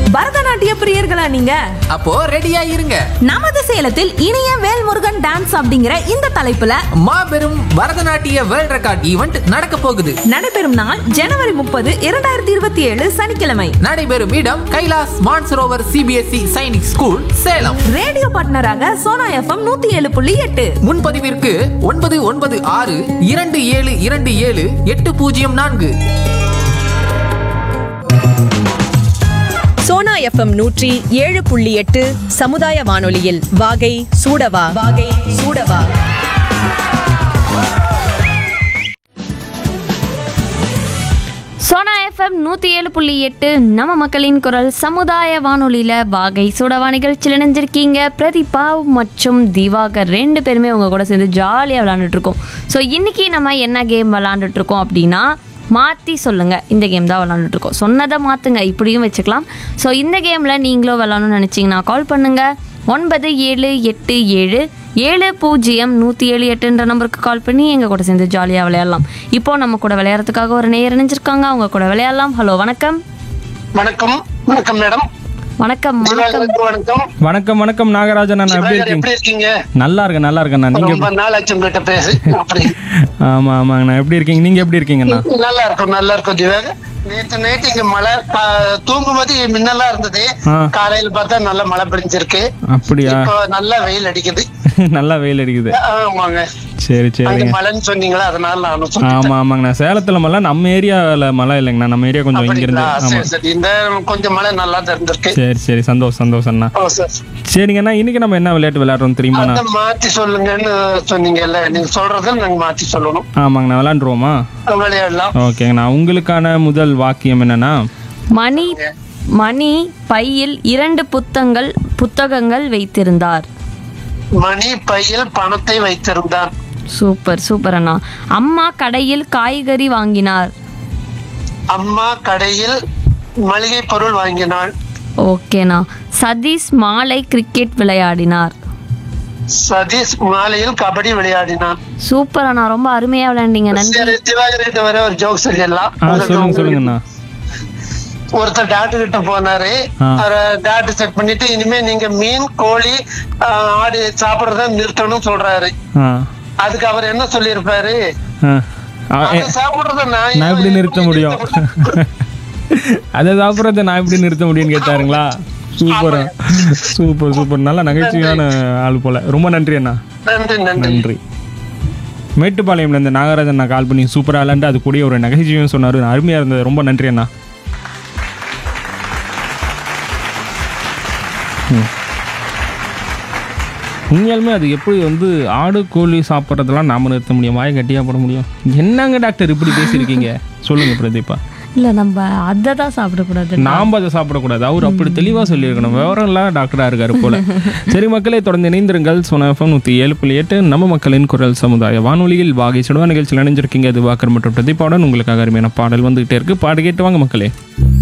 பரதநாட்டிய பிரியர்களா நீங்க அப்போ ரெடியா இருங்க நமது சேலத்தில் இனிய வேல்முருகன் டான்ஸ் அப்படிங்கிற இந்த தலைப்புல மாபெரும் பரதநாட்டிய வேர்ல்ட் ரெக்கார்ட் ஈவெண்ட் நடக்க போகுது நடைபெறும் நாள் ஜனவரி முப்பது இரண்டாயிரத்தி இருபத்தி ஏழு சனிக்கிழமை நடைபெறும் இடம் Kailash Mansarovar CBSE Sainik school Salem radio பார்ட்னராக சோனா எஃப்எம் நூத்தி ஏழு புள்ளி எட்டு முன்பதிவிற்கு ஒன்பது ஒன்பது ஆறு இரண்டு ஏழு இரண்டு ஏழு எட்டு பூஜ்ஜியம் நான்கு சோனா எஃப்எம் நூற்றி ஏழு புள்ளி எட்டு சமுதாய வானொலியில் வாகை சூடவா வாகை சூடவா சோனா எஃப்எம் நூற்றி ஏழு புள்ளி எட்டு நம்ம மக்களின் குரல் சமுதாய வானொலியில் வாகை சூடவா நிகழ்ச்சியில் இணைஞ்சிருக்கீங்க பிரதீபா மற்றும் திவாகர் ரெண்டு பேருமே உங்க கூட சேர்ந்து ஜாலியாக விளாண்டுட்டு இருக்கோம் ஸோ இன்னைக்கு நம்ம என்ன கேம் விளாண்டுட்டு இருக்கோம் அப்படின்னா மாற்றி சொல்லுங்க இந்த கேம் தான் விளாண்டுட்டு இருக்கோம் சொன்னதை மாற்றுங்க இப்படியும் வச்சுக்கலாம் ஸோ இந்த கேமில் நீங்களும் விளாடணும்னு நினச்சிங்கன்னா கால் பண்ணுங்க ஒன்பது ஏழு எட்டு ஏழு ஏழு பூஜ்ஜியம் நூற்றி ஏழு எட்டுன்ற நம்பருக்கு கால் பண்ணி எங்கள் கூட சேர்ந்து ஜாலியாக விளையாடலாம் இப்போ நம்ம கூட விளையாடுறதுக்காக ஒரு நேயர் இணைஞ்சிருக்காங்க அவங்க கூட விளையாடலாம் ஹலோ வணக்கம் வணக்கம் வணக்கம் மேடம் வணக்கம் வணக்கம் திவாகருக்கு வணக்கம் வணக்கம் வணக்கம் நாகராஜன் அண்ணா எப்படி திவாகர் இருக்கீங்க எப்படி இருக்கீங்க நல்லா இருக்கேன் நல்லா இருக்கேண்ணா நீங்க ரொம்ப நாள் ஆச்சு உங்ககிட்ட பேசு அப்படி ஆமா ஆமாங்கண்ணா எப்படி இருக்கீங்க நீங்க எப்படி இருக்கீங்கண்ணா நல்லா இருக்கும் நல்லா இருக்கும் திவாகர் நேத்து நைட் இங்க மழை பா- தூங்கும்போது மின்னலா இருந்தது ஆ. காலையில பார்த்தா நல்ல மழை பிடிச்சிருக்கு அப்படியா இப்போ நல்லா வெயில் அடிக்குது நல்லா வெயில் அடிக்குது ஆமாங்க சரி அங்க சரிங்க மழைன்னு சொன்னீங்களா அதனால நானும் சொன்னேன் ஆமா ஆமாங்கண்ணா சேலத்துல மழை நம்ம ஏரியாவில் மழை இல்லைங்கண்ணா நம்ம ஏரியா கொஞ்சம் இங்க இருந்து அப்படிங்களா ஆமா சரி சரி இந்த கொஞ்சம் மழை நல்லா தான் இருந்திருக்கு சரி சரி சந்தோஷம் சந்தோஷம்ண்ணா ஓ சார் சரிங்கண்ணா இன்னைக்கு நம்ம என்ன விளையாட்டு விளையாடுறோம் தெரியுமாண்ணா அத மாத்தி சொல்லுங்கன்னு சொன்னீங்கல்ல நீங்க சொல்றத நாங்க மாத்தி சொல்லணும் ஆமாங்கண்ணா விளையாண்டுருவோமா விளையாடலாம் ஓகேங்கண்ணா உங்களுக்கான முதல் வாக்கியம் என்னன்னா மணி மணி பையில் இரண்டு புத்தங்கள் புத்தகங்கள் வைத்திருந்தார் மணி பையில் பணத்தை வைத்திருந்தான் சூப்பர் சூப்பர் அண்ணா அம்மா கடையில் காய்கறி வாங்கினார் அம்மா கடையில் மளிகை பொருள் வாங்கினாள் ஓகேண்ணா சதீஷ் மாலை கிரிக்கெட் விளையாடினார் சதீஷ் மாலையில் கபடி விளையாடினான் சூப்பர் அண்ணா ரொம்ப அருமையா விளையாண்டீங்க நன்றி சரி திவாகர் வர ஒரு ஜோக் சொல்லிடலாம் ஆ சொல்லுங்க சொல்லுங்கண்ணா ஒருத்தர் டாக்டர் கிட்ட போனாரு ஆ. டாக்டர் செக் பண்ணிட்டு இனிமே நீங்க மீன் கோழி ஆ, ஆடு சாப்பிடுறத நிறுத்தணும் சொல்றாரு ஆ அதுக்கு அவர் என்ன சொல்லியிருப்பாரு ஆ ஆ, ஏ, அதை சாப்பிடுறத நான் நான் எப்படி நிறுத்த முடியும் அதை சாப்பிட்றத நான் எப்படி நிறுத்த முடியும்னு கேட்டாருங்களா சூப்பரா சூப்பர் சூப்பர் நல்ல நகைச்சுவையான ஆள் போல ரொம்ப நன்றி அண்ணா நன்றி நன்றி நன்றி மேட்டுப்பாளையம்ல இருந்து நாகராஜன் நான் கால் பண்ணி சூப்பராக விளாண்டு அது கூடிய ஒரு நகைச்சுவையும் சொன்னார் அருமையாக இருந்தது ரொம்ப நன்றி அண்ணா ம். உண்மையாலுமே அது எப்படி வந்து ஆடு கோழி சாப்பிட்றதெல்லாம் நாம நிறுத்த முடியும் வாயை கட்டியாக போட முடியும் என்னங்க டாக்டர் இப்படி பேசியிருக்கீங்க சொல்லுங்க பிரதீபா இல்ல நம்ம அதை தான் சாப்பிடக்கூடாது நாம் அதை சாப்பிடக்கூடாது அவர் அப்படி தெளிவாக சொல்லியிருக்கணும் விவரம் இல்லாத டாக்டராக இருக்காரு போல சரி மக்களே தொடர்ந்து இணைந்திருங்கள் சொனஃபம் நூற்றி ஏழு புள்ளி எட்டு நம்ம மக்களின் குரல் சமுதாய வானொலியில் வாகை சுடுவா நிகழ்ச்சியில் இணைஞ்சிருக்கீங்க அது வாக்கர் மற்றும் பிரதீபாவுடன் உங்களுக்காக அருமையான பாடல் வந்துகிட்டே இருக்கு பாடு கேட்டு வாங்க மக்களே